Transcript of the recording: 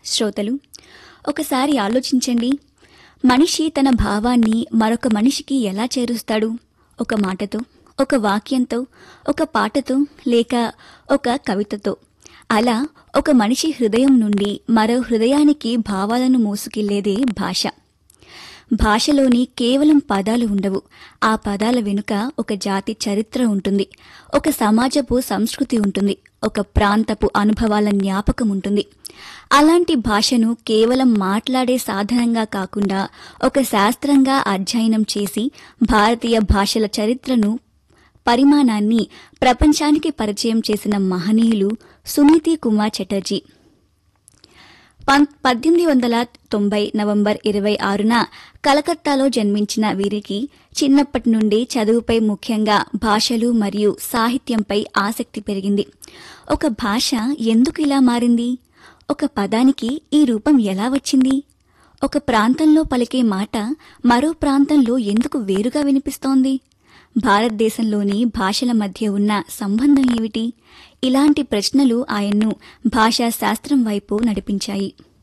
శ్రోతలు ఒకసారి ఆలోచించండి మనిషి తన భావాన్ని మరొక మనిషికి ఎలా చేరుస్తాడు ఒక మాటతో ఒక వాక్యంతో ఒక పాటతో లేక ఒక కవితతో అలా ఒక మనిషి హృదయం నుండి మరో హృదయానికి భావాలను మోసుకెళ్లేదే భాష భాషలోని కేవలం పదాలు ఉండవు ఆ పదాల వెనుక ఒక జాతి చరిత్ర ఉంటుంది ఒక సమాజపు సంస్కృతి ఉంటుంది ఒక ప్రాంతపు అనుభవాల జ్ఞాపకం ఉంటుంది అలాంటి భాషను కేవలం మాట్లాడే సాధనంగా కాకుండా ఒక శాస్త్రంగా అధ్యయనం చేసి భారతీయ భాషల చరిత్రను పరిమాణాన్ని ప్రపంచానికి పరిచయం చేసిన మహనీయులు సునీతి కుమార్ చటర్జీ పం- పద్దెనిమిది వందల తొంభై నవంబర్ ఇరవై ఆరున కలకత్తాలో జన్మించిన వీరికి చిన్నప్పటి నుండి చదువుపై ముఖ్యంగా భాషలు మరియు సాహిత్యంపై ఆసక్తి పెరిగింది ఒక భాష ఎందుకు ఇలా మారింది ఒక పదానికి ఈ రూపం ఎలా వచ్చింది ఒక ప్రాంతంలో పలికే మాట మరో ప్రాంతంలో ఎందుకు వేరుగా వినిపిస్తోంది భారతదేశంలోని భాషల మధ్య ఉన్న సంబంధం ఏమిటి ఇలాంటి ప్రశ్నలు ఆయన్ను భాషా శాస్త్రం వైపు నడిపించాయి